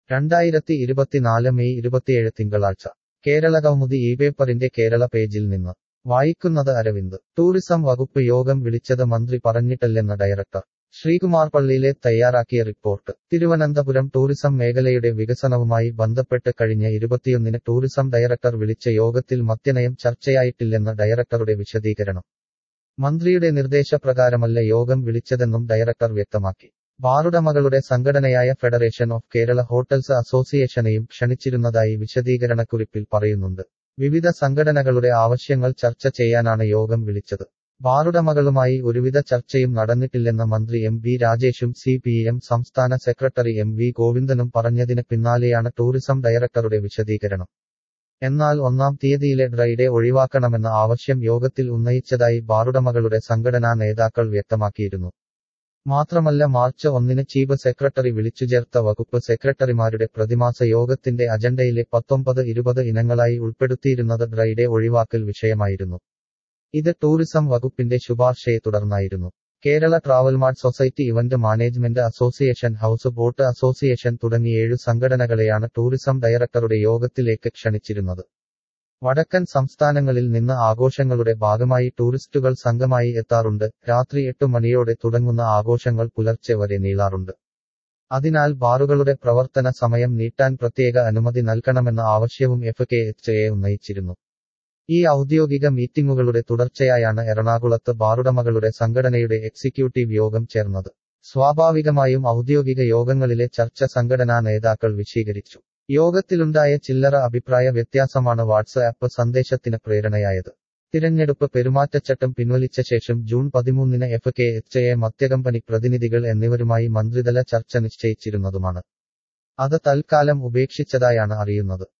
രണ്ടായിരത്തി ഇരുപത്തിനാല് മെയ് ഇരുപത്തിയേഴ് തിങ്കളാഴ്ച കേരള കൗമുദി ഈ പേപ്പറിന്റെ കേരള പേജിൽ നിന്ന് വായിക്കുന്നത് അരവിന്ദ് ടൂറിസം വകുപ്പ് യോഗം വിളിച്ചത് മന്ത്രി പറഞ്ഞിട്ടല്ലെന്ന ഡയറക്ടർ ശ്രീകുമാർ പള്ളിയിലെ തയ്യാറാക്കിയ റിപ്പോർട്ട് തിരുവനന്തപുരം ടൂറിസം മേഖലയുടെ വികസനവുമായി ബന്ധപ്പെട്ട് കഴിഞ്ഞ ഇരുപത്തിയൊന്നിന് ടൂറിസം ഡയറക്ടർ വിളിച്ച യോഗത്തിൽ മദ്യനയം ചർച്ചയായിട്ടില്ലെന്ന ഡയറക്ടറുടെ വിശദീകരണം മന്ത്രിയുടെ നിർദ്ദേശപ്രകാരമല്ല യോഗം വിളിച്ചതെന്നും ഡയറക്ടർ വ്യക്തമാക്കി ബാറുടമകളുടെ സംഘടനയായ ഫെഡറേഷൻ ഓഫ് കേരള ഹോട്ടൽസ് അസോസിയേഷനെയും ക്ഷണിച്ചിരുന്നതായി വിശദീകരണക്കുറിപ്പിൽ പറയുന്നുണ്ട് വിവിധ സംഘടനകളുടെ ആവശ്യങ്ങൾ ചർച്ച ചെയ്യാനാണ് യോഗം വിളിച്ചത് ബാറുടമകളുമായി ഒരുവിധ ചർച്ചയും നടന്നിട്ടില്ലെന്ന മന്ത്രി എം വി രാജേഷും സി പി എം സംസ്ഥാന സെക്രട്ടറി എം വി ഗോവിന്ദനും പറഞ്ഞതിന് പിന്നാലെയാണ് ടൂറിസം ഡയറക്ടറുടെ വിശദീകരണം എന്നാൽ ഒന്നാം തീയതിയിലെ ഡ്രൈഡേ ഒഴിവാക്കണമെന്ന ആവശ്യം യോഗത്തിൽ ഉന്നയിച്ചതായി ബാറുടമകളുടെ സംഘടനാ നേതാക്കൾ വ്യക്തമാക്കിയിരുന്നു മാത്രമല്ല മാർച്ച് ഒന്നിന് ചീഫ് സെക്രട്ടറി വിളിച്ചുചേർത്ത വകുപ്പ് സെക്രട്ടറിമാരുടെ പ്രതിമാസ യോഗത്തിന്റെ അജണ്ടയിലെ പത്തൊമ്പത് ഇരുപത് ഇനങ്ങളായി ഉൾപ്പെടുത്തിയിരുന്നത് ഡ്രൈഡേ ഒഴിവാക്കൽ വിഷയമായിരുന്നു ഇത് ടൂറിസം വകുപ്പിന്റെ ശുപാർശയെ തുടർന്നായിരുന്നു Kerala travel mart society event management association house boat association തുടങ്ങി ഏഴു സംഘടനകളെയാണ് ടൂറിസം ഡയറക്ടറുടെ യോഗത്തിലേക്ക് ക്ഷണിച്ചിരുന്നത് വടക്കൻ സംസ്ഥാനങ്ങളിൽ നിന്ന് ആഘോഷങ്ങളുടെ ഭാഗമായി ടൂറിസ്റ്റുകൾ സംഘമായി എത്താറുണ്ട് രാത്രി എട്ടു മണിയോടെ തുടങ്ങുന്ന ആഘോഷങ്ങൾ പുലർച്ചെ വരെ നീളാറുണ്ട് അതിനാൽ ബാറുകളുടെ പ്രവർത്തന സമയം നീട്ടാൻ പ്രത്യേക അനുമതി നൽകണമെന്ന ആവശ്യവും എഫ് കെ എച്ച് എ ഉന്നയിച്ചിരുന്നു ഈ ഔദ്യോഗിക മീറ്റിംഗുകളുടെ തുടർച്ചയായാണ് എറണാകുളത്ത് ബാറുടമകളുടെ സംഘടനയുടെ എക്സിക്യൂട്ടീവ് യോഗം ചേർന്നത് സ്വാഭാവികമായും ഔദ്യോഗിക യോഗങ്ങളിലെ ചർച്ച സംഘടനാ നേതാക്കൾ വിശീകരിച്ചു യോഗത്തിലുണ്ടായ ചില്ലറ അഭിപ്രായ വ്യത്യാസമാണ് വാട്സ്ആപ്പ് സന്ദേശത്തിന് പ്രേരണയായത് തിരഞ്ഞെടുപ്പ് പെരുമാറ്റച്ചട്ടം പിൻവലിച്ച ശേഷം ജൂൺ പതിമൂന്നിന് എഫ് കെ എച്ച് എ മദ്യകമ്പനി പ്രതിനിധികൾ എന്നിവരുമായി മന്ത്രിതല ചർച്ച നിശ്ചയിച്ചിരുന്നതുമാണ് അത് തൽക്കാലം ഉപേക്ഷിച്ചതായാണ് അറിയുന്നത്